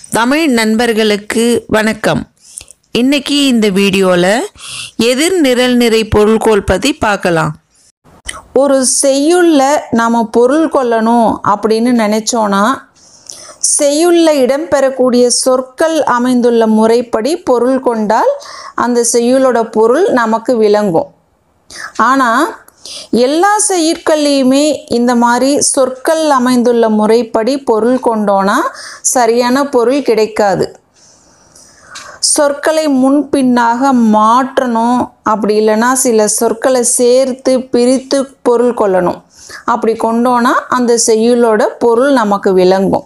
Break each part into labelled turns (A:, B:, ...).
A: தமிழ் நண்பர்களுக்கு வணக்கம் இன்னைக்கு இந்த வீடியோவில் எதிர் நிரல் நிறை பொருள்கோள் பற்றி பார்க்கலாம்
B: ஒரு செய்யுள்ள நாம் பொருள் கொள்ளணும் அப்படின்னு நினச்சோன்னா செய்யுள்ள இடம்பெறக்கூடிய சொற்கள் அமைந்துள்ள முறைப்படி பொருள் கொண்டால் அந்த செய்யுளோட பொருள் நமக்கு விளங்கும் ஆனால் எல்லா செய்யுட்கள்லையுமே இந்த மாதிரி சொற்கள் அமைந்துள்ள முறைப்படி பொருள் கொண்டோன்னா சரியான பொருள் கிடைக்காது சொற்களை முன்பின்னாக மாற்றணும் அப்படி இல்லைன்னா சில சொற்களை சேர்த்து பிரித்து பொருள் கொள்ளணும் அப்படி கொண்டோன்னா அந்த செய்யுளோட பொருள் நமக்கு விளங்கும்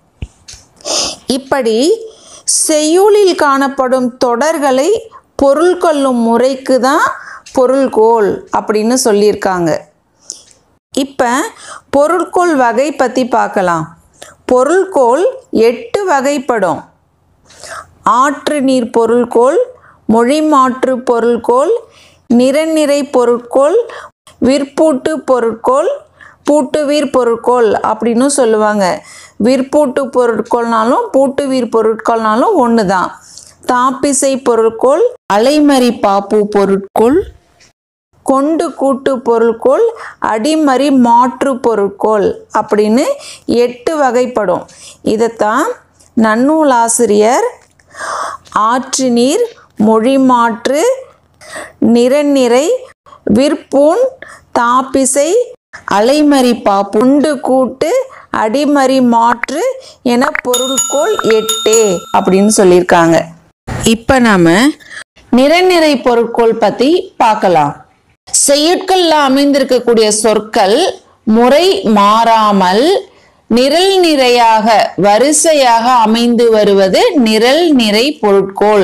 B: இப்படி செய்யுளில் காணப்படும் தொடர்களை பொருள் கொள்ளும் முறைக்கு தான் பொருள்கோள் அப்படின்னு சொல்லியிருக்காங்க இப்போ பொருட்கோள் வகை பற்றி பார்க்கலாம் பொருள்கோள் எட்டு வகைப்படும் ஆற்று நீர் பொருள்கோள் மொழிமாற்று பொருள்கோள் நிறநிறை பொருட்கோள் விற்பூட்டு பொருட்கோள் பூட்டுவீர் பொருட்கோள் அப்படின்னு சொல்லுவாங்க விற்பூட்டு பொருட்கோள்னாலும் பூட்டுவீர் பொருட்கோள்னாலும் ஒன்று தான் தாப்பிசை பொருட்கோள் அலைமறி பாப்பு பொருட்கோள் கொண்டு கூட்டு பொருட்கோள் அடிமறி மாற்று பொருட்கோள் அப்படின்னு எட்டு வகைப்படும் இதைத்தான் நன்னூலாசிரியர் ஆற்று நீர் மொழிமாற்று நிறநிறை விற்பூன் தாப்பிசை அலைமறி பாப்புண்டு கூட்டு அடிமறி மாற்று என பொருட்கோள் எட்டு அப்படின்னு சொல்லியிருக்காங்க இப்போ நாம நிறநிறை பொருட்கோள் பற்றி பார்க்கலாம் செய்யுட்கள்ல அமைந்திருக்கக்கூடிய சொற்கள் முறை மாறாமல் நிரல் நிறையாக வரிசையாக அமைந்து வருவது நிரல் நிறை பொருட்கோள்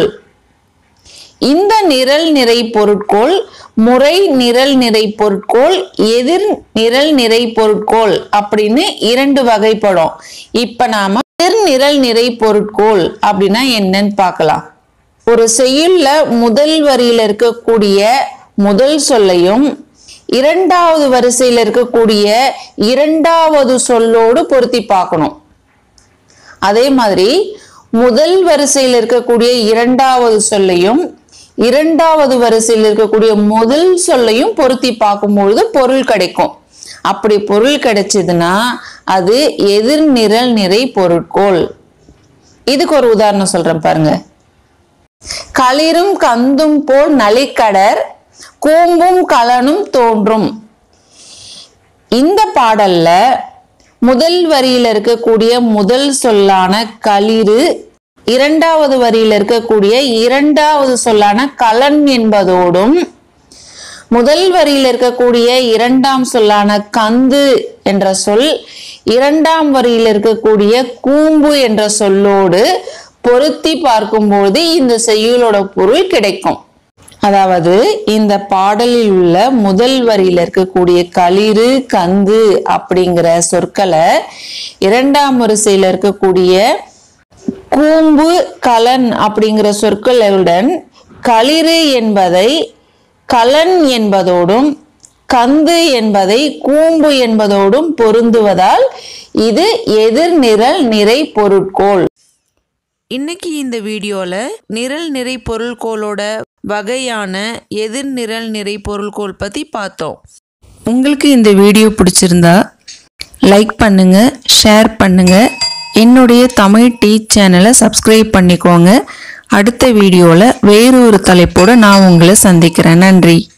B: இந்த நிரல் நிறை பொருட்கோள் முறை நிரல் நிறை பொருட்கோள் எதிர் நிரல் நிறை பொருட்கோள் அப்படின்னு இரண்டு வகைப்படும் இப்ப நாம எதிர் நிரல் நிறை பொருட்கோள் அப்படின்னா என்னன்னு பார்க்கலாம் ஒரு செய்யுள்ல முதல் வரியில இருக்கக்கூடிய முதல் சொல்லையும் இரண்டாவது வரிசையில் இருக்கக்கூடிய இரண்டாவது சொல்லோடு பொருத்தி பார்க்கணும் அதே மாதிரி முதல் வரிசையில் இருக்கக்கூடிய இரண்டாவது சொல்லையும் இரண்டாவது வரிசையில் இருக்கக்கூடிய முதல் சொல்லையும் பொருத்தி பார்க்கும்பொழுது பொருள் கிடைக்கும் அப்படி பொருள் கிடைச்சதுன்னா அது எதிர்நிரல் நிறை பொருட்கோள் இதுக்கு ஒரு உதாரணம் சொல்றேன் பாருங்க களிரும் கந்தும் போல் நலிக்கடர் கூம்பும் கலனும் தோன்றும் இந்த பாடல்ல முதல் வரியில இருக்கக்கூடிய முதல் சொல்லான களிறு இரண்டாவது வரியில இருக்கக்கூடிய இரண்டாவது சொல்லான கலன் என்பதோடும் முதல் வரியில் இருக்கக்கூடிய இரண்டாம் சொல்லான கந்து என்ற சொல் இரண்டாம் வரியில் இருக்கக்கூடிய கூம்பு என்ற சொல்லோடு பொருத்தி பார்க்கும்போது இந்த செய்யுளோட பொருள் கிடைக்கும் அதாவது இந்த பாடலில் உள்ள முதல் வரியில இருக்கக்கூடிய களிறு கந்து அப்படிங்கிற சொற்களை இரண்டாம் வரிசையில இருக்கக்கூடிய கூம்பு கலன் அப்படிங்கிற சொற்களுடன் களிறு என்பதை கலன் என்பதோடும் கந்து என்பதை கூம்பு என்பதோடும் பொருந்துவதால் இது எதிர்நிரல் நிறை பொருட்கோள்
A: இன்னைக்கு இந்த வீடியோவில் நிரல் நிறை பொருள்கோளோட வகையான எதிர் நிரல் நிறை பொருள்கோள் பற்றி பார்த்தோம்
B: உங்களுக்கு இந்த வீடியோ பிடிச்சிருந்தா லைக் பண்ணுங்க ஷேர் பண்ணுங்க என்னுடைய தமிழ் டீ சேனலை சப்ஸ்கிரைப் பண்ணிக்கோங்க அடுத்த வீடியோவில் வேறு ஒரு தலைப்போடு நான் உங்களை சந்திக்கிறேன் நன்றி